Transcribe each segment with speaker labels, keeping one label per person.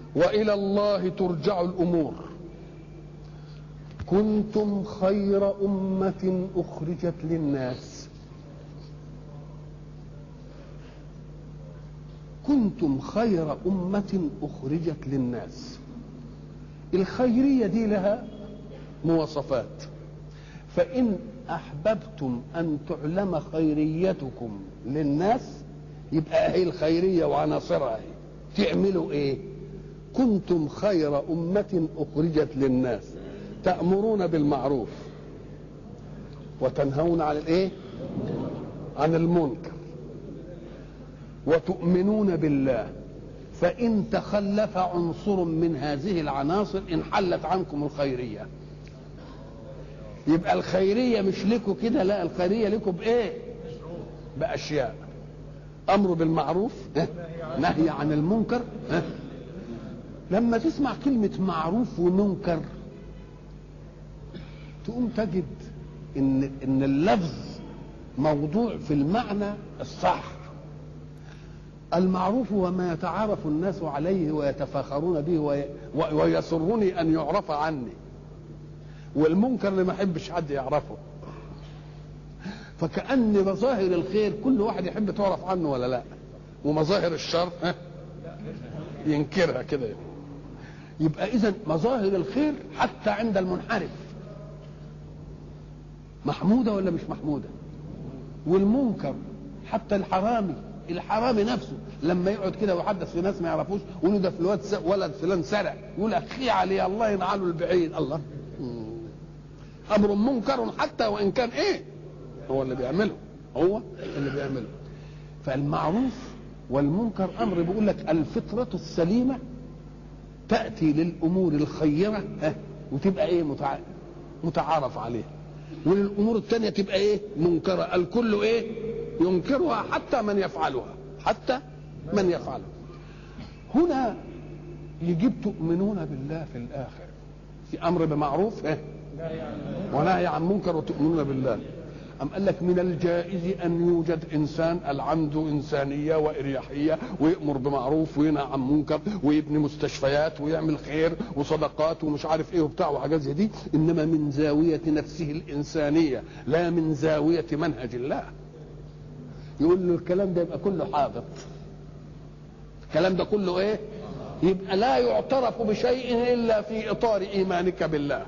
Speaker 1: والى الله ترجع الامور كنتم خير امه اخرجت للناس كنتم خير امه اخرجت للناس الخيريه دي لها مواصفات فان احببتم ان تعلم خيريتكم للناس يبقى هي الخيريه وعناصرها هي تعملوا ايه كنتم خير امه اخرجت للناس تامرون بالمعروف وتنهون عن الايه عن المنكر وتؤمنون بالله فان تخلف عنصر من هذه العناصر انحلت عنكم الخيريه يبقى الخيريه مش لكم كده لا الخيريه لكم بايه باشياء امر بالمعروف ها؟ نهي عن المنكر ها؟ لما تسمع كلمه معروف ومنكر تقوم تجد ان ان اللفظ موضوع في المعنى الصح المعروف هو ما يتعارف الناس عليه ويتفاخرون به وي... ويسرني ان يعرف عني والمنكر اللي ما يحبش حد يعرفه فكأن مظاهر الخير كل واحد يحب تعرف عنه ولا لا ومظاهر الشر ها ينكرها كده يبقى اذا مظاهر الخير حتى عند المنحرف محمودة ولا مش محمودة والمنكر حتى الحرامي الحرامي نفسه لما يقعد كده ويحدث في ناس ما يعرفوش يقول له ده في الواد ولد فلان سرق يقول اخي عليه الله ينعله البعيد الله امر منكر حتى وان كان ايه هو اللي بيعمله هو اللي بيعمله فالمعروف والمنكر امر بيقول لك الفطره السليمه تاتي للامور الخيره ها وتبقى ايه متع... متعارف عليها وللامور الثانيه تبقى ايه منكره الكل ايه ينكرها حتى من يفعلها حتى من يفعلها هنا يجيب تؤمنون بالله في الاخر في امر بمعروف ايه ونهي عن منكر وتؤمنون بالله أم قال لك من الجائز أن يوجد إنسان عنده إنسانية وإريحية ويأمر بمعروف وينهى عن منكر ويبني مستشفيات ويعمل خير وصدقات ومش عارف إيه وبتاع وحاجات زي دي إنما من زاوية نفسه الإنسانية لا من زاوية منهج الله يقول له الكلام ده يبقى كله حابط الكلام ده كله إيه يبقى لا يعترف بشيء إلا في إطار إيمانك بالله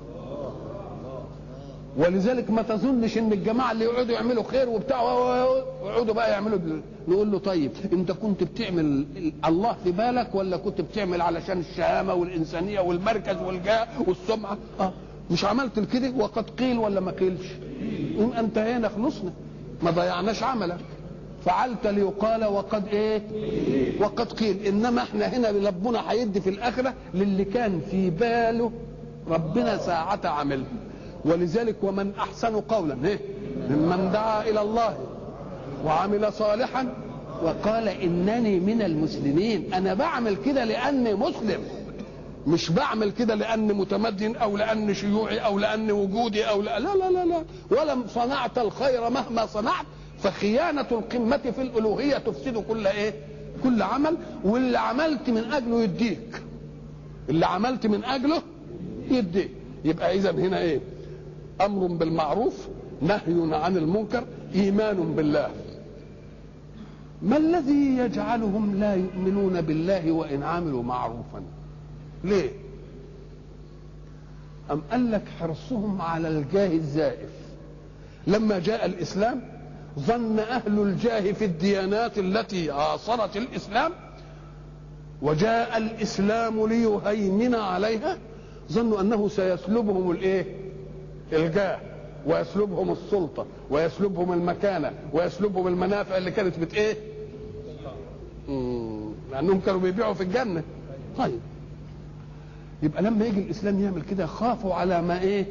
Speaker 1: ولذلك ما تظنش ان الجماعه اللي يقعدوا يعملوا خير وبتاع ويقعدوا بقى يعملوا نقول له طيب انت كنت بتعمل الله في بالك ولا كنت بتعمل علشان الشهامه والانسانيه والمركز والجاه والسمعه اه مش عملت كده وقد قيل ولا ما قيلش قوم انتهينا خلصنا ما ضيعناش عملك فعلت ليقال وقد ايه وقد قيل انما احنا هنا ربنا هيدي في الاخره للي كان في باله ربنا ساعة عمله ولذلك ومن احسن قولا إيه؟ ممن دعا الى الله وعمل صالحا وقال انني من المسلمين انا بعمل كده لاني مسلم مش بعمل كده لاني متمدن او لاني شيوعي او لاني وجودي او لا لا لا لا, لا. ولم صنعت الخير مهما صنعت فخيانة القمة في الألوهية تفسد كل إيه؟ كل عمل واللي عملت من أجله يديك. اللي عملت من أجله يديك. يبقى إذا هنا إيه؟ امر بالمعروف نهي عن المنكر ايمان بالله ما الذي يجعلهم لا يؤمنون بالله وان عملوا معروفا ليه ام قال لك حرصهم على الجاه الزائف لما جاء الاسلام ظن اهل الجاه في الديانات التي عاصرت الاسلام وجاء الاسلام ليهيمن عليها ظنوا انه سيسلبهم الايه الجاه ويسلبهم السلطه ويسلبهم المكانه ويسلبهم المنافع اللي كانت بت ايه؟ لانهم كانوا بيبيعوا في الجنه. طيب يبقى لما يجي الاسلام يعمل كده خافوا على ما ايه؟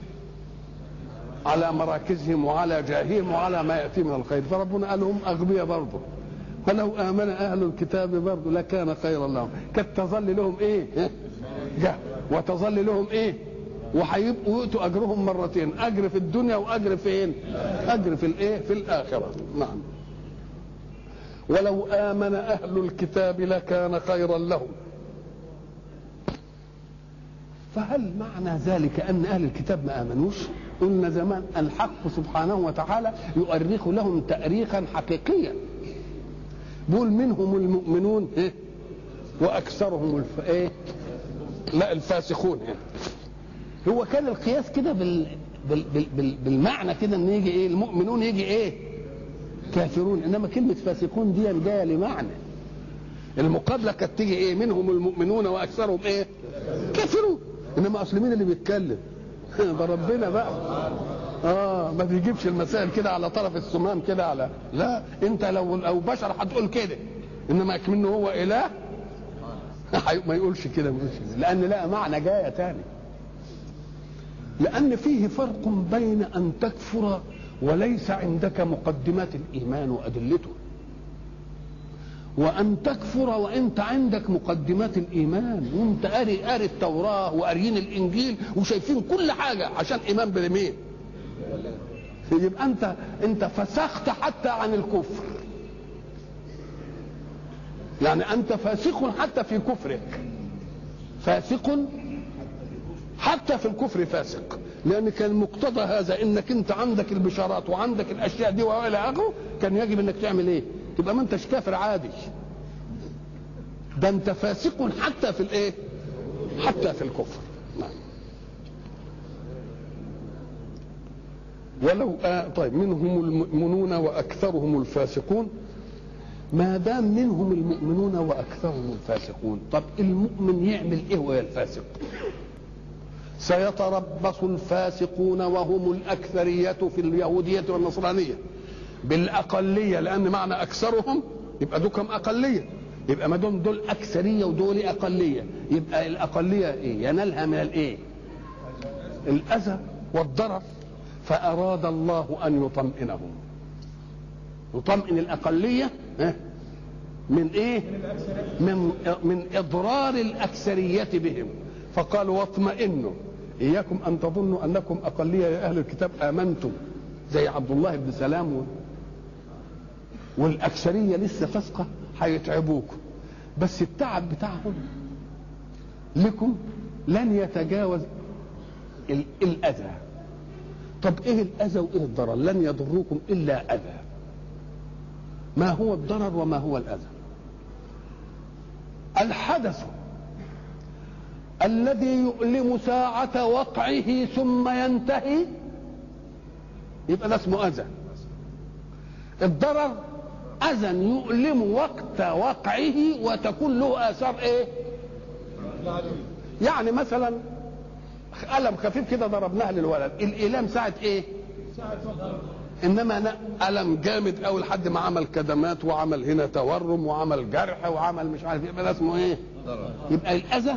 Speaker 1: على مراكزهم وعلى جاههم وعلى ما ياتي من الخير فربنا قال هم اغبياء برضه فلو امن اهل الكتاب برضه لكان خيرا لهم كانت تظل لهم ايه؟ جهل وتظل لهم ايه؟ وهيبقوا يؤتوا اجرهم مرتين اجر في الدنيا واجر فين اجر في الايه في الاخره نعم ولو امن اهل الكتاب لكان خيرا لهم فهل معنى ذلك ان اهل الكتاب ما امنوش قلنا زمان الحق سبحانه وتعالى يؤرخ لهم تاريخا حقيقيا بيقول منهم المؤمنون إيه؟ واكثرهم الف... ايه لا الفاسقون يعني. هو كان القياس كده بال... بال... بال... بال... بالمعنى كده ان يجي ايه المؤمنون يجي ايه كافرون انما كلمه فاسقون دي جايه لمعنى المقابله كانت تيجي ايه منهم المؤمنون واكثرهم ايه كافرون انما اصل مين اللي بيتكلم ده ربنا بقى اه ما بيجيبش المسائل كده على طرف الصمام كده على لا انت لو لو بشر هتقول كده انما اكمنه هو اله ما يقولش كده ما يقولش كده لان لا معنى جايه تاني لان فيه فرق بين ان تكفر وليس عندك مقدمات الايمان وادلته وان تكفر وانت عندك مقدمات الايمان وانت قاري قاري التوراه وقاريين الانجيل وشايفين كل حاجه عشان ايمان بمين يبقى انت انت فسخت حتى عن الكفر يعني انت فاسق حتى في كفرك فاسق حتى في الكفر فاسق لان كان مقتضى هذا انك انت عندك البشارات وعندك الاشياء دي والى اخره كان يجب انك تعمل ايه تبقى ما انتش كافر عادي ده انت فاسق حتى في الايه حتى في الكفر نعم ولو آه طيب منهم المؤمنون واكثرهم الفاسقون ما دام منهم المؤمنون واكثرهم الفاسقون طب المؤمن يعمل ايه وهو الفاسق سيتربص الفاسقون وهم الاكثريه في اليهوديه والنصرانيه بالاقليه لان معنى اكثرهم يبقى دول كم اقليه يبقى ما دول دول اكثريه ودول اقليه يبقى الاقليه ايه ينالها من الايه الاذى والضرر فاراد الله ان يطمئنهم يطمئن الاقليه من ايه من من اضرار الاكثريه بهم فقالوا واطمئنوا اياكم ان تظنوا انكم اقليه يا اهل الكتاب امنتم زي عبد الله بن سلام والاكثريه لسه فاسقه هيتعبوكم بس التعب بتاعهم لكم لن يتجاوز الاذى طب ايه الاذى وايه الضرر لن يضروكم الا اذى ما هو الضرر وما هو الاذى الحدث الذي يؤلم ساعة وقعه ثم ينتهي يبقى ده اسمه أذى الضرر أذى يؤلم وقت وقعه وتكون له آثار إيه؟ يعني مثلا ألم خفيف كده ضربناها للولد الإيلام ساعة إيه؟ انما أنا الم جامد قوي لحد ما عمل كدمات وعمل هنا تورم وعمل جرح وعمل مش عارف يبقى ده اسمه ايه؟ يبقى الاذى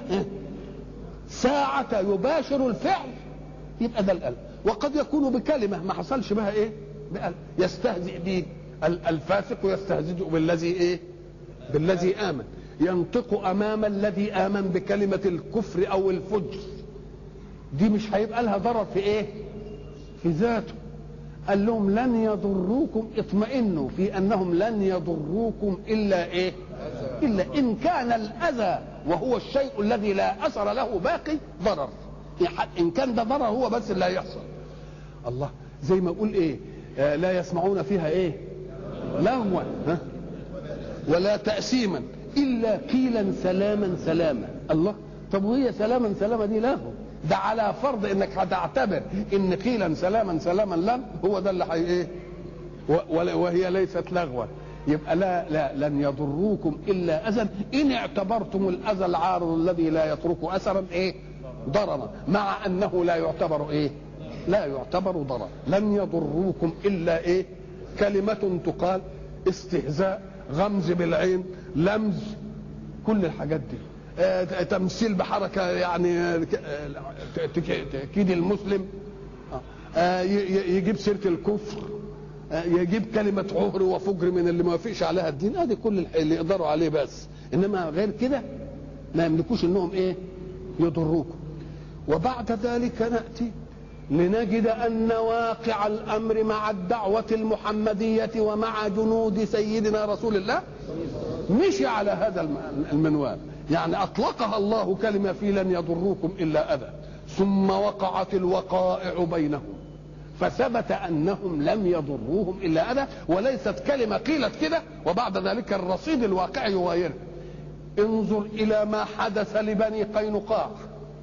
Speaker 1: ساعة يباشر الفعل يبقى ده الألم وقد يكون بكلمة ما حصلش بها ايه بألم يستهزئ به الفاسق يستهزئ بالذي ايه بالذي آمن ينطق أمام الذي آمن بكلمة الكفر أو الفجر دي مش هيبقى لها ضرر في ايه في ذاته قال لهم لن يضروكم اطمئنوا في انهم لن يضروكم الا ايه الا ان كان الاذى وهو الشيء الذي لا اثر له باقي ضرر ان كان ده ضرر هو بس اللي هيحصل الله زي ما اقول ايه آه لا يسمعون فيها ايه لغوا ولا تأسيما إلا قيلا سلاما سلاما الله طب وهي سلاما سلاما دي لغو ده على فرض انك هتعتبر ان قيلا سلاما سلاما لن هو ده اللي حي ايه وهي ليست لغوا يبقى لا لا لن يضروكم الا اذى ان اعتبرتم الاذى العارض الذي لا يترك اثرا ايه ضررا مع انه لا يعتبر ايه لا يعتبر ضررا لن يضروكم الا ايه كلمه تقال استهزاء غمز بالعين لمز كل الحاجات دي آه تمثيل بحركه يعني تاكيد المسلم آه يجيب سيره الكفر آه يجيب كلمه عهر وفجر من اللي ما وافقش عليها الدين ادي كل اللي يقدروا عليه بس انما غير كده ما يملكوش انهم ايه يضروكم وبعد ذلك ناتي لنجد ان واقع الامر مع الدعوه المحمديه ومع جنود سيدنا رسول الله مشي على هذا المنوال يعني اطلقها الله كلمه في لن يضروكم الا اذى ثم وقعت الوقائع بينهم فثبت انهم لم يضروهم الا اذى وليست كلمه قيلت كده وبعد ذلك الرصيد الواقعي يغيرها انظر الى ما حدث لبني قينقاع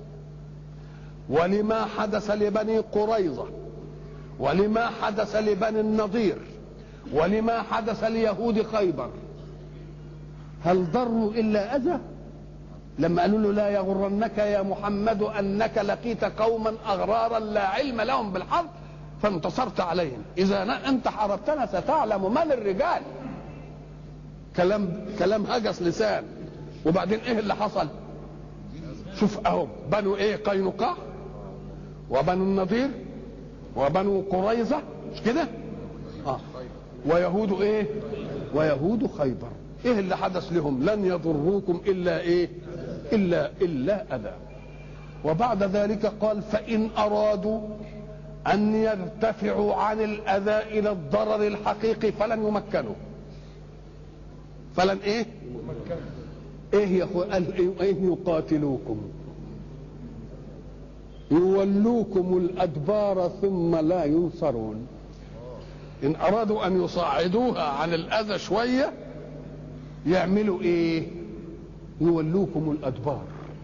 Speaker 1: ولما حدث لبني قريظه ولما حدث لبني النضير ولما حدث ليهود خيبر هل ضروا الا اذى لما قالوا له لا يغرنك يا محمد انك لقيت قوما اغرارا لا علم لهم بالحق فانتصرت عليهم اذا انت حاربتنا ستعلم من الرجال كلام كلام هجس لسان وبعدين ايه اللي حصل شوف اهو بنو ايه قينقاع وبنو النضير وبنو قريظه مش كده اه ويهود ايه ويهود خيبر ايه اللي حدث لهم لن يضروكم الا ايه الا الا اذى وبعد ذلك قال فان ارادوا ان يرتفعوا عن الاذى الى الضرر الحقيقي فلن يمكنوا فلن ايه ايه يا اخوة قال إيه ان يقاتلوكم يولوكم الادبار ثم لا ينصرون ان ارادوا ان يصعدوها عن الاذى شويه يعملوا ايه يولوكم الادبار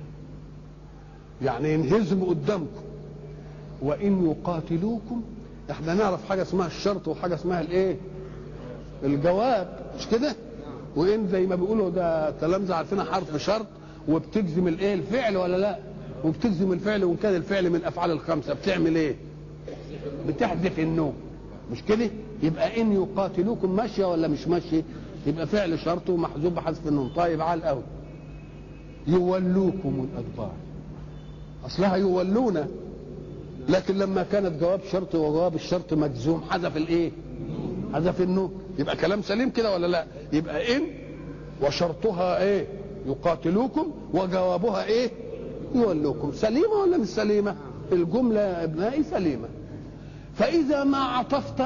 Speaker 1: يعني ينهزموا قدامكم وان يقاتلوكم احنا نعرف حاجه اسمها الشرط وحاجه اسمها الايه الجواب مش كده وان زي ما بيقولوا ده تلامذه عارفين حرف شرط وبتجزم الايه الفعل ولا لا وبتجزم الفعل وان كان الفعل من افعال الخمسه بتعمل ايه بتحذف النوم مش كده يبقى ان يقاتلوكم ماشيه ولا مش ماشيه يبقى فعل شرط ومحذوف بحذف النون طيب على الاول يولوكم الادبار اصلها يولون لكن لما كانت جواب شرط وجواب الشرط مجزوم حذف الايه حذف النون يبقى كلام سليم كده ولا لا يبقى ان وشرطها ايه يقاتلوكم وجوابها ايه يولوكم سليمه ولا مش سليمه الجمله يا ابنائي سليمه فاذا ما عطفت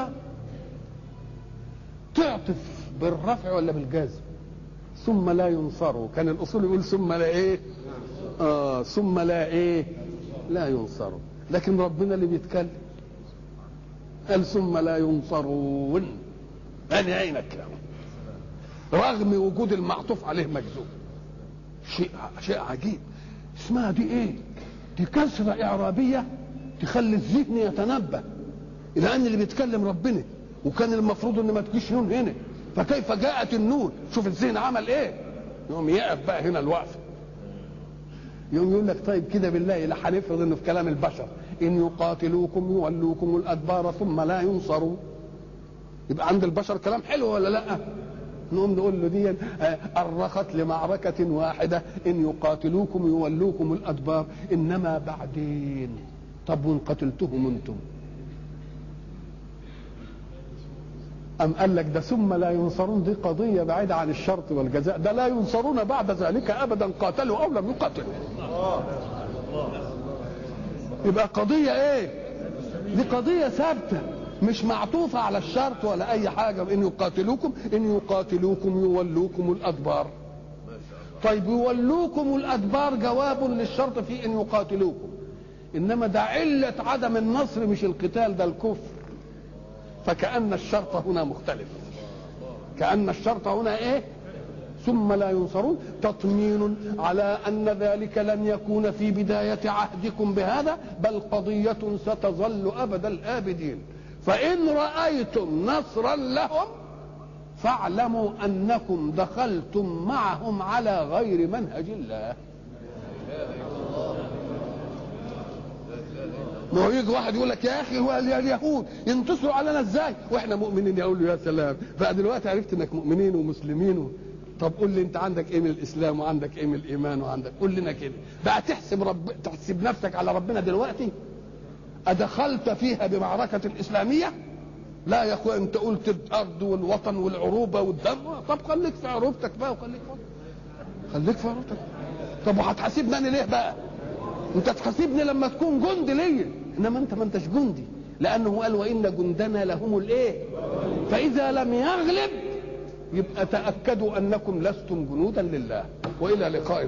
Speaker 1: تعطف بالرفع ولا بالجزم ثم لا ينصروا كان الاصول يقول ثم لا ايه اه ثم لا ايه لا ينصروا لكن ربنا اللي بيتكلم قال ثم لا ينصرون يعني عينك رغم وجود المعطوف عليه مجزوم شيء شيء عجيب اسمها دي ايه دي كسره اعرابيه تخلي الذهن يتنبه الى ان اللي بيتكلم ربنا وكان المفروض ان ما تجيش نون هنا فكيف جاءت النون شوف الذهن عمل ايه يقوم يقف بقى هنا الوقفه يقوم يقول لك طيب كده بالله لا هنفرض انه في كلام البشر ان يقاتلوكم يولوكم الادبار ثم لا ينصروا يبقى عند البشر كلام حلو ولا لا نقوم نقول له دي أرخت لمعركة واحدة إن يقاتلوكم يولوكم الأدبار إنما بعدين طب وإن قتلتهم أنتم أم قال لك ده ثم لا ينصرون دي قضية بعيدة عن الشرط والجزاء ده لا ينصرون بعد ذلك أبدا قاتلوا أو لم يقاتلوا يبقى قضية إيه دي قضية ثابتة مش معطوفة على الشرط ولا أي حاجة إن يقاتلوكم إن يقاتلوكم يولوكم الأدبار طيب يولوكم الأدبار جواب للشرط في إن يقاتلوكم إنما ده علة عدم النصر مش القتال ده الكفر فكأن الشرط هنا مختلف كأن الشرط هنا إيه ثم لا ينصرون تطمين على أن ذلك لن يكون في بداية عهدكم بهذا بل قضية ستظل أبد الآبدين فإن رأيتم نصرا لهم فاعلموا أنكم دخلتم معهم على غير منهج الله ما هو يجي واحد يقول لك يا اخي هو اليهود ينتصروا علينا ازاي واحنا مؤمنين يقول له يا سلام بقى دلوقتي عرفت انك مؤمنين ومسلمين و... طب قول لي انت عندك ايه من الاسلام وعندك ايه من الايمان وعندك قول لنا كده بقى تحسب رب تحسب نفسك على ربنا دلوقتي أدخلت فيها بمعركة الإسلامية لا يا أخويا أنت قلت الأرض والوطن والعروبة والدم طب خليك في عروبتك بقى وخليك في خليك في عروبتك طب وهتحاسبني أنا ليه بقى أنت تحاسبني لما تكون جندي ليا إنما أنت ما أنتش جندي لأنه قال وإن جندنا لهم الإيه فإذا لم يغلب يبقى تأكدوا أنكم لستم جنودا لله وإلى لقاء